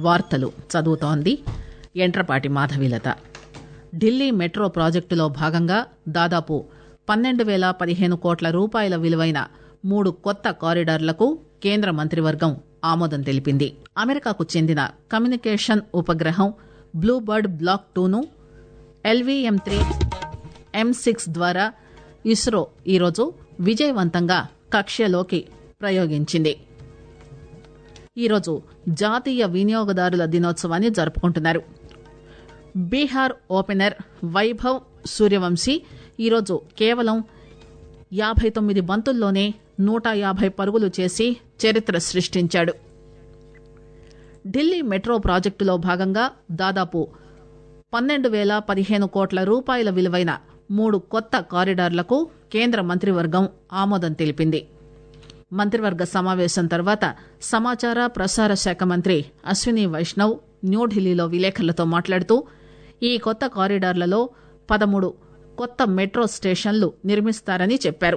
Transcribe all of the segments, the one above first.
వార్తలు చదువుతోంది ఎంట్రపాటి మాధవీలత ఢిల్లీ మెట్రో ప్రాజెక్టులో భాగంగా దాదాపు పన్నెండు పేల పదిహేను కోట్ల రూపాయల విలువైన మూడు కొత్త కారిడార్లకు కేంద్ర మంత్రివర్గం ఆమోదం తెలిపింది అమెరికాకు చెందిన కమ్యూనికేషన్ ఉపగ్రహం బ్లూబర్డ్ బ్లాక్ టూను ఎల్వీఎం త్రీ ఎం సిక్స్ ద్వారా ఇస్రో ఈరోజు విజయవంతంగా కక్ష్యలోకి ప్రయోగించింది ఈరోజు జాతీయ వినియోగదారుల దినోత్సవాన్ని జరుపుకుంటున్నారు బీహార్ ఓపెనర్ వైభవ్ సూర్యవంశీ ఈరోజు కేవలం యాభై తొమ్మిది బంతుల్లోనే నూట యాభై పరుగులు చేసి చరిత్ర సృష్టించాడు ఢిల్లీ మెట్రో ప్రాజెక్టులో భాగంగా దాదాపు పన్నెండు పేల పదిహేను కోట్ల రూపాయల విలువైన మూడు కొత్త కారిడార్లకు కేంద్ర మంత్రివర్గం ఆమోదం తెలిపింది మంత్రివర్గ సమావేశం తర్వాత సమాచార ప్రసార శాఖ మంత్రి అశ్విని వైష్ణవ్ న్యూఢిల్లీలో విలేకరులతో మాట్లాడుతూ ఈ కొత్త కారిడార్లలో పదమూడు కొత్త మెట్రో స్టేషన్లు నిర్మిస్తారని చెప్పారు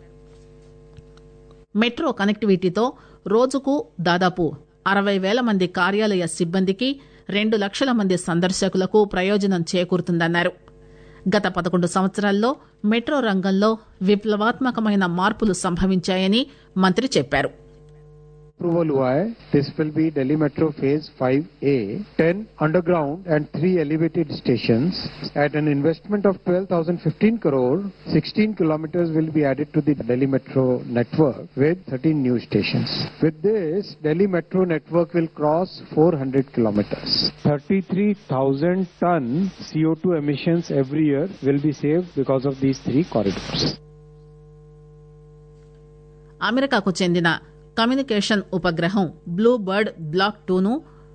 మెట్రో కనెక్టివిటీతో రోజుకు దాదాపు అరవై పేల మంది కార్యాలయ సిబ్బందికి రెండు లక్షల మంది సందర్శకులకు ప్రయోజనం చేకూరుతుందన్నారు గత పదకొండు సంవత్సరాల్లో మెట్రో రంగంలో విప్లవాత్మకమైన మార్పులు సంభవించాయని మంత్రి చెప్పారు approval हुआ है this will be Delhi metro phase 5A 10 underground and 3 elevated stations at an investment of 12015 crore 16 kilometers will be added to the Delhi metro network with 13 new stations with this Delhi metro network will cross 400 kilometers 33000 ton CO2 emissions every year will be saved because of these three corridors అమెరికాకు చెందిన communication ఉపగ్రహం Bluebird block టూను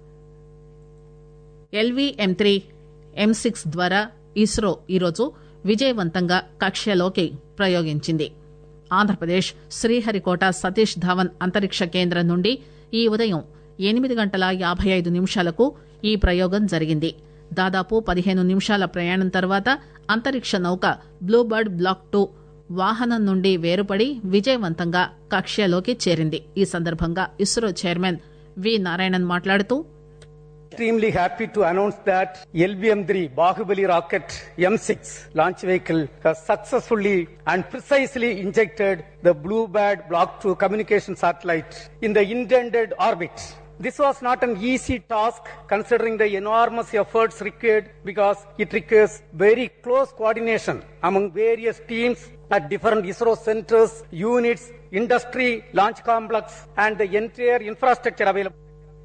LVM three M six ద్వారా ఇస్రో ఈరోజు విజయవంతంగా కక్ష్యలోకి ప్రయోగించింది ఆంధ్రప్రదేశ్ శ్రీహరికోట సతీష్ ధావన్ అంతరిక్ష కేంద్రం నుండి ఈ ఉదయం ఎనిమిది గంటల యాభై ఐదు నిమిషాలకు ఈ ప్రయోగం జరిగింది దాదాపు పదిహేను నిమిషాల ప్రయాణం తర్వాత అంతరిక్ష నౌక బ్లూబర్డ్ బ్లాక్ టూ వాహనం నుండి వేరుపడి విజయవంతంగా కక్ష్యలోకి చేరింది ఈ సందర్భంగా ఇస్రో చైర్మన్ వి నారాయణన్ మాట్లాడుతూ extremely happy to announce that LBM-3 Bahubali rocket M6 launch vehicle has successfully and precisely injected the Bluebird Block 2 communication satellite in the intended orbit. This was not an easy task considering the enormous efforts required because it requires very close coordination among various teams at different ISRO centers, units, industry, launch complex and the entire infrastructure available.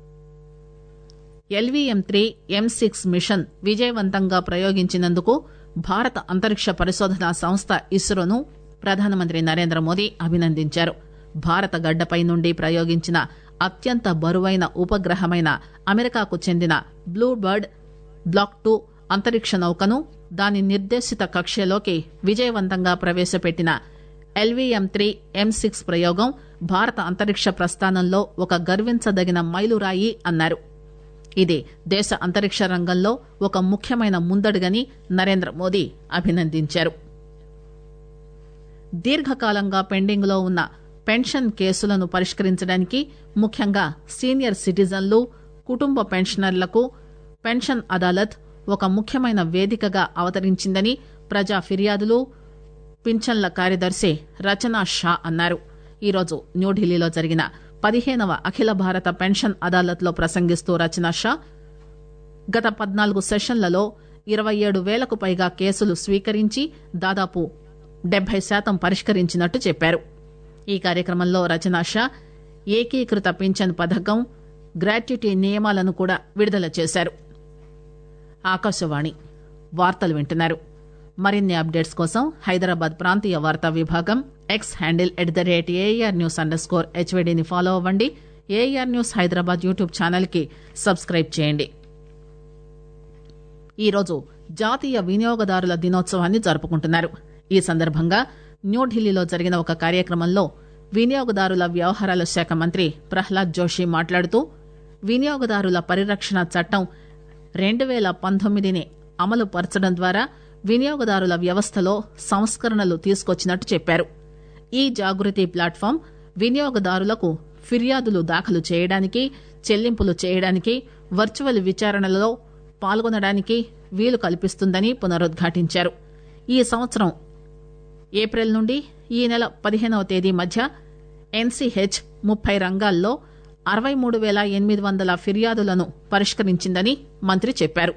LVM three M six mission విజయవంతంగా ప్రయోగించినందుకు భారత అంతరిక్ష పరిశోధనా సంస్థ ఇస్రోను ప్రధానమంత్రి నరేంద్ర మోదీ అభినందించారు భారత గడ్డపై నుండి ప్రయోగించిన అత్యంత బరువైన ఉపగ్రహమైన అమెరికాకు చెందిన బ్లూ బర్డ్ బ్లాక్ టూ అంతరిక్ష నౌకను దాని నిర్దేశిత కక్ష్యలోకి విజయవంతంగా ప్రవేశపెట్టిన ఎల్వీఎం త్రీ ఎం సిక్స్ ప్రయోగం భారత అంతరిక్ష ప్రస్థానంలో ఒక గర్వించదగిన మైలురాయి అన్నారు ఇది దేశ అంతరిక్ష రంగంలో ఒక ముఖ్యమైన ముందడుగని నరేంద్ర మోదీ అభినందించారు దీర్ఘకాలంగా పెండింగ్లో ఉన్న పెన్షన్ కేసులను పరిష్కరించడానికి ముఖ్యంగా సీనియర్ సిటిజన్లు కుటుంబ పెన్షనర్లకు పెన్షన్ అదాలత్ ఒక ముఖ్యమైన వేదికగా అవతరించిందని ప్రజా ఫిర్యాదులు పింఛన్ల కార్యదర్శి రచనా షా అన్నారు ఈరోజు న్యూఢిల్లీలో జరిగిన పదిహేనవ అఖిల భారత పెన్షన్ అదాలత్లో ప్రసంగిస్తూ రచనా షా గత పద్నాలుగు సెషన్లలో ఇరవై ఏడు వేలకు పైగా కేసులు స్వీకరించి దాదాపు డెబ్బై శాతం పరిష్కరించినట్టు చెప్పారు ఈ కార్యక్రమంలో రచనా షా ఏకీకృత పింఛన్ పథకం గ్రాట్యుటీ నియమాలను కూడా విడుదల చేశారు ఆకాశవాణి వార్తలు వింటున్నారు మరిన్ని అప్డేట్స్ కోసం హైదరాబాద్ ప్రాంతీయ వార్తా విభాగం X handle at the rate AR news underscore హెచ్వీడీని ఫాలో అవ్వండి AR news Hyderabad YouTube channel కి సబ్స్క్రైబ్ చేయండి ఈరోజు జాతీయ వినియోగదారుల దినోత్సవాన్ని జరుపుకుంటున్నారు ఈ సందర్భంగా న్యూఢిల్లీలో జరిగిన ఒక కార్యక్రమంలో వినియోగదారుల వ్యవహారాల శాఖ మంత్రి ప్రహ్లాద్ జోషి మాట్లాడుతూ వినియోగదారుల పరిరక్షణ చట్టం రెండు పేల పంతొమ్మిదిని అమలు పరచడం ద్వారా వినియోగదారుల వ్యవస్థలో సంస్కరణలు తీసుకొచ్చినట్టు చెప్పారు ఈ జాగృతి ప్లాట్ఫామ్ వినియోగదారులకు ఫిర్యాదులు దాఖలు చేయడానికి చెల్లింపులు చేయడానికి వర్చువల్ విచారణలో పాల్గొనడానికి వీలు కల్పిస్తుందని పునరుద్ఘాటించారు ఈ సంవత్సరం ఏప్రిల్ నుండి ఈ నెల పదిహేనవ తేదీ మధ్య ఎన్సీహెచ్ ముప్పై రంగాల్లో అరవై మూడు వేల ఎనిమిది వందల ఫిర్యాదులను పరిష్కరించిందని మంత్రి చెప్పారు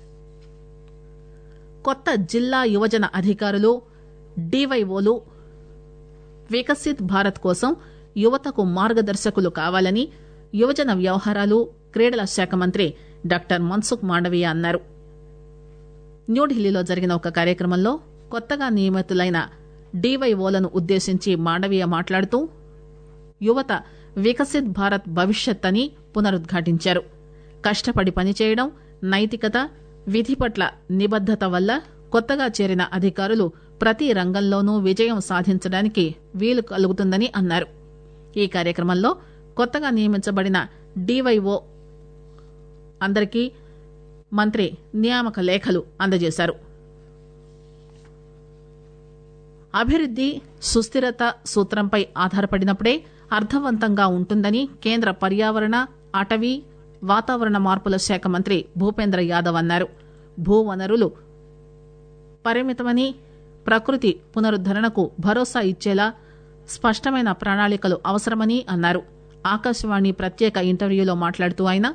కొత్త జిల్లా యువజన అధికారులు డీవైఓలు వికసిత్ భారత్ కోసం యువతకు మార్గదర్శకులు కావాలని యువజన వ్యవహారాలు క్రీడల శాఖ మంత్రి డాక్టర్ మన్సుఖ్ మాండవీయ అన్నారు న్యూఢిల్లీలో జరిగిన ఒక కార్యక్రమంలో కొత్తగా నియమితులైన డీవైఓలను ఉద్దేశించి మాండవీయ మాట్లాడుతూ యువత వికసిత్ భారత్ భవిష్యత్ అని పునరుద్ఘాటించారు కష్టపడి పనిచేయడం నైతికత విధి పట్ల నిబద్దత వల్ల కొత్తగా చేరిన అధికారులు ప్రతి రంగంలోనూ విజయం సాధించడానికి వీలు కలుగుతుందని అన్నారు ఈ కార్యక్రమంలో కొత్తగా నియమించబడిన డీవైఓ అందరికీ మంత్రి నియామక లేఖలు అందజేశారు అభివృద్ది సుస్థిరత సూత్రంపై ఆధారపడినప్పుడే అర్థవంతంగా ఉంటుందని కేంద్ర పర్యావరణ అటవీ వాతావరణ మార్పుల శాఖ మంత్రి భూపేంద్ర యాదవ్ అన్నారు భూవనరులు పరిమితమని ప్రకృతి పునరుద్దరణకు భరోసా ఇచ్చేలా స్పష్టమైన ప్రణాళికలు అవసరమని అన్నారు ఆకాశవాణి ప్రత్యేక ఇంటర్వ్యూలో మాట్లాడుతూ ఆయన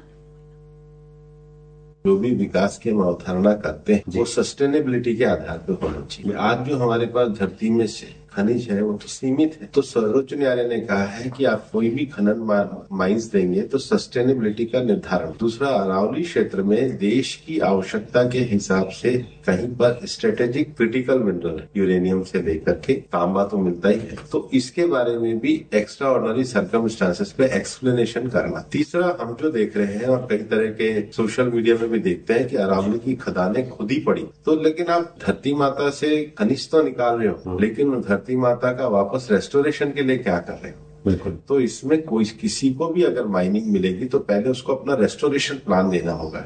जो भी विकास की हम अवधारणा करते हैं वो सस्टेनेबिलिटी के आधार पर होना चाहिए आज जो हमारे पास धरती में से खनिज है वो तो सीमित है तो सर्वोच्च न्यायालय ने कहा है कि आप कोई भी खनन माइंस देंगे तो सस्टेनेबिलिटी का निर्धारण दूसरा अरावली क्षेत्र में देश की आवश्यकता के हिसाब से कहीं पर स्ट्रेटेजिक क्रिटिकल मिनरल यूरेनियम से लेकर के तांबा तो मिलता ही है तो इसके बारे में भी एक्स्ट्रा ऑर्डनरी सर्कमस्टांसेस पे एक्सप्लेनेशन करना तीसरा हम जो देख रहे हैं और कई तरह के सोशल मीडिया में भी देखते हैं कि अरावली की खदानें खुद ही पड़ी तो लेकिन आप धरती माता से खनिज तो निकाल रहे हो लेकिन धरती माता का वापस रेस्टोरेशन के लिए क्या कर रहे हो बिल्कुल तो इसमें कोई किसी को भी अगर माइनिंग मिलेगी तो पहले उसको अपना रेस्टोरेशन प्लान देना होगा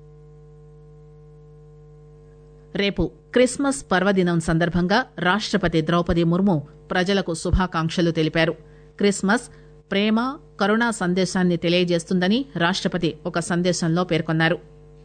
రేపు క్రిస్మస్ పర్వదినం సందర్భంగా రాష్టపతి ద్రౌపది ముర్ము ప్రజలకు శుభాకాంక్షలు తెలిపారు క్రిస్మస్ ప్రేమ కరుణా సందేశాన్ని తెలియజేస్తుందని రాష్టపతి ఒక సందేశంలో పేర్కొన్నారు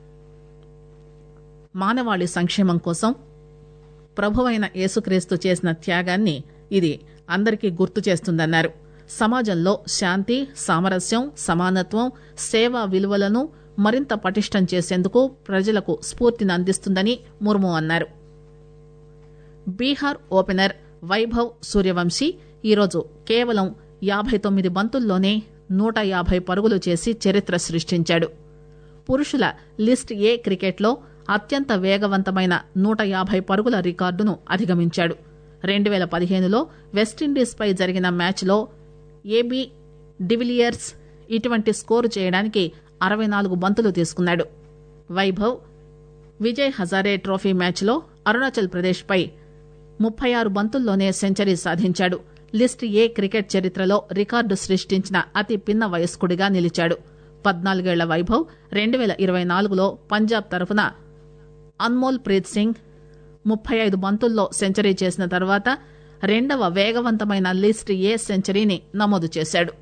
మానవాళి సంక్షేమం కోసం ప్రభువైన యేసుక్రీస్తు చేసిన త్యాగాన్ని ఇది అందరికీ గుర్తు చేస్తుందన్నారు సమాజంలో శాంతి సామరస్యం సమానత్వం సేవా విలువలను మరింత పటిష్టం చేసేందుకు ప్రజలకు స్ఫూర్తిని అందిస్తుందని ముర్ము అన్నారు బీహార్ ఓపెనర్ వైభవ్ సూర్యవంశీ ఈరోజు కేవలం యాభై తొమ్మిది బంతుల్లోనే నూట యాభై పరుగులు చేసి చరిత్ర సృష్టించాడు పురుషుల లిస్ట్ ఏ క్రికెట్లో అత్యంత వేగవంతమైన నూట యాభై పరుగుల రికార్డును అధిగమించాడు రెండు పేల పదిహేనులో వెస్టిండీస్పై జరిగిన మ్యాచ్లో ఏబీ డివిలియర్స్ ఇటువంటి స్కోరు చేయడానికి అరవై నాలుగు బంతులు తీసుకున్నాడు వైభవ్ విజయ్ హజారే ట్రోఫీ మ్యాచ్లో అరుణాచల్ ప్రదేశ్పై ముప్పై ఆరు బంతుల్లోనే సెంచరీ సాధించాడు లిస్ట్ ఏ క్రికెట్ చరిత్రలో రికార్డు సృష్టించిన అతి పిన్న వయస్కుడిగా నిలిచాడు పద్నాలుగేళ్ల వైభవ్ రెండు పేల ఇరవై నాలుగులో పంజాబ్ తరఫున అన్మోల్ ప్రీత్ సింగ్ ముప్పై ఐదు బంతుల్లో సెంచరీ చేసిన తర్వాత రెండవ వేగవంతమైన లిస్ట్ ఏ సెంచరీని నమోదు చేశాడు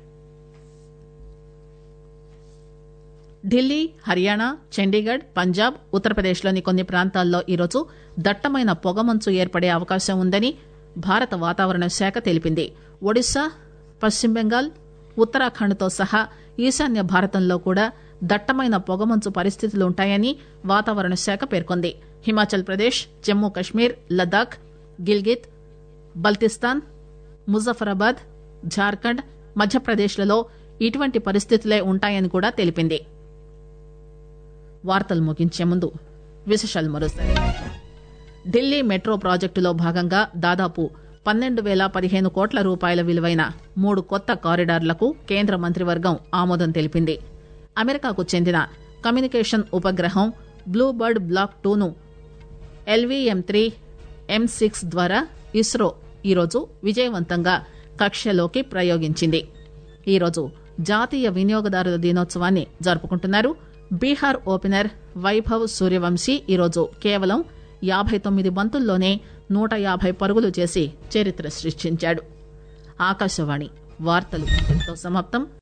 ఢిల్లీ హర్యానా చండీగఢ్ పంజాబ్ ఉత్తరప్రదేశ్లోని కొన్ని ప్రాంతాల్లో ఈరోజు దట్టమైన పొగమంచు ఏర్పడే అవకాశం ఉందని భారత వాతావరణ శాఖ తెలిపింది ఒడిశా పశ్చిమ బెంగాల్ ఉత్తరాఖండ్తో సహా ఈశాన్య భారతంలో కూడా దట్టమైన పొగమంచు పరిస్థితులు ఉంటాయని వాతావరణ శాఖ పేర్కొంది హిమాచల్ ప్రదేశ్ జమ్మూ కశ్మీర్ లద్దాఖ్ గిల్గిత్ బల్తిస్తాన్ ముజఫరాబాద్ జార్ఖండ్ మధ్యప్రదేశ్లలో ఇటువంటి పరిస్థితులే ఉంటాయని కూడా తెలిపింది వార్తలు ముగించే ముందు విశేషాలు మరోసారి ఢిల్లీ మెట్రో ప్రాజెక్టులో భాగంగా దాదాపు పన్నెండు వేల పదిహేను కోట్ల రూపాయల విలువైన మూడు కొత్త కారిడార్లకు కేంద్ర మంత్రివర్గం ఆమోదం తెలిపింది అమెరికాకు చెందిన కమ్యూనికేషన్ ఉపగ్రహం బ్లూబర్డ్ బ్లాక్ టూను ఎల్వీఎం త్రీ ఎం సిక్స్ ద్వారా ఇస్రో ఈరోజు విజయవంతంగా కక్షలోకి ప్రయోగించింది ఈరోజు జాతీయ వినియోగదారుల దినోత్సవాన్ని జరుపుకుంటున్నారు బీహార్ ఓపెనర్ వైభవ్ సూర్యవంశీ ఈరోజు కేవలం యాభై తొమ్మిది బంతుల్లోనే నూట యాభై పరుగులు చేసి చరిత్ర సృష్టించాడు ఆకాశవాణి వార్తలు ఇంతటితో సమాప్తం